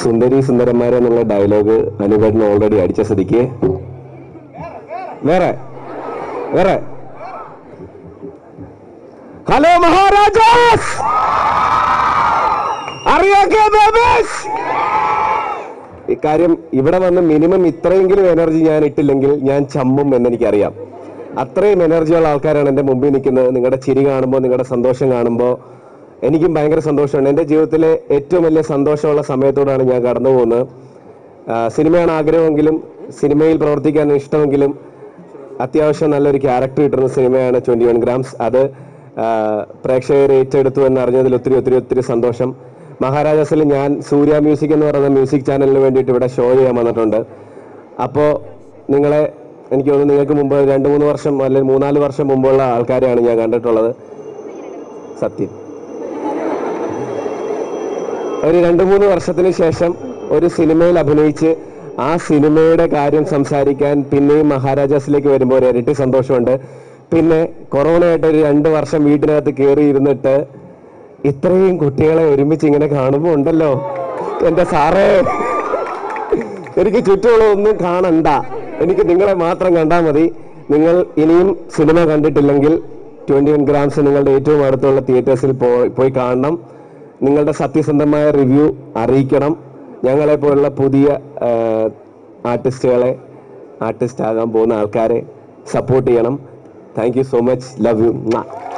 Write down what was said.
സുന്ദരി സുന്ദരന്മാരെ എന്നുള്ള dialogue അനുപേട്ടൻ already അടിച്ച സ്ഥിതിക്ക് വേറെ വേറെ ഹലോ മഹാരാജാസ് അറിയാക്കേ ബേബീസ് ഇക്കാര്യം ഇവിടെ വന്ന് മിനിമം ഇത്രയെങ്കിലും എനർജി ഞാൻ ഇട്ടില്ലെങ്കിൽ ഞാൻ ചമ്മും എന്നെനിക്കറിയാം അത്രയും എനർജിയുള്ള ആൾക്കാരാണ് എൻ്റെ മുമ്പിൽ നിൽക്കുന്നത് നിങ്ങളുടെ ചിരി കാണുമ്പോൾ നിങ്ങളുടെ സന്തോഷം കാണുമ്പോൾ എനിക്കും ഭയങ്കര സന്തോഷമാണ് എൻ്റെ ജീവിതത്തിലെ ഏറ്റവും വലിയ സന്തോഷമുള്ള സമയത്തോടാണ് ഞാൻ കടന്നു പോകുന്നത് ആ, സിനിമയാണ് ആഗ്രഹമെങ്കിലും സിനിമയിൽ പ്രവർത്തിക്കാൻ ഇഷ്ടമെങ്കിലും അത്യാവശ്യം നല്ലൊരു ക്യാരക്ടർ കിട്ടുന്ന സിനിമയാണ് ട്വൻറ്റി വൺ ഗ്രാംസ് അത് ആ, പ്രേക്ഷകർ ഏറ്റെടുത്തു എന്നറിഞ്ഞതിൽ ഒത്തിരി ഒത്തിരി ഒത്തിരി സന്തോഷം മഹാരാജാസിൽ ഞാൻ സൂര്യ മ്യൂസിക് എന്ന് പറയുന്ന മ്യൂസിക് ചാനലിന് വേണ്ടിയിട്ട് ഇവിടെ ഷോ ചെയ്യാൻ വന്നിട്ടുണ്ട് അപ്പോൾ നിങ്ങളെ എനിക്ക് തോന്നുന്നു നിങ്ങൾക്ക് മുമ്പ് രണ്ട് മൂന്ന് വർഷം അല്ലെങ്കിൽ മൂന്നാല് വർഷം മുമ്പുള്ള ആൾക്കാരെയാണ് ഞാൻ കണ്ടിട്ടുള്ളത് സത്യം ഒരു രണ്ട് മൂന്ന് വർഷത്തിന് ശേഷം ഒരു സിനിമയിൽ അഭിനയിച്ച് ആ സിനിമയുടെ കാര്യം സംസാരിക്കാൻ പിന്നെയും മഹാരാജാസിലേക്ക് വരുമ്പോൾ ഒരു ഇരട്ടി സന്തോഷമുണ്ട് പിന്നെ കൊറോണയായിട്ട് ഒരു രണ്ട് വർഷം വീട്ടിനകത്ത് കയറി ഇരുന്നിട്ട് ഇത്രയും കുട്ടികളെ ഒരുമിച്ച് ഇങ്ങനെ കാണുമ്പോൾ ഉണ്ടല്ലോ എൻ്റെ സാറേ എനിക്ക് ചുറ്റുമുള്ളതൊന്നും കാണണ്ട എനിക്ക് നിങ്ങളെ മാത്രം കണ്ടാൽ മതി നിങ്ങൾ ഇനിയും സിനിമ കണ്ടിട്ടില്ലെങ്കിൽ ട്വൻറ്റി വൺ ഗ്രാംസ് നിങ്ങളുടെ ഏറ്റവും അടുത്തുള്ള തിയേറ്റേഴ്സിൽ പോയി പോയി കാണണം നിങ്ങളുടെ സത്യസന്ധമായ റിവ്യൂ അറിയിക്കണം ഞങ്ങളെ പോലുള്ള പുതിയ ആർട്ടിസ്റ്റുകളെ ആർട്ടിസ്റ്റ് ആകാൻ പോകുന്ന ആൾക്കാരെ സപ്പോർട്ട് ചെയ്യണം thank you so much love U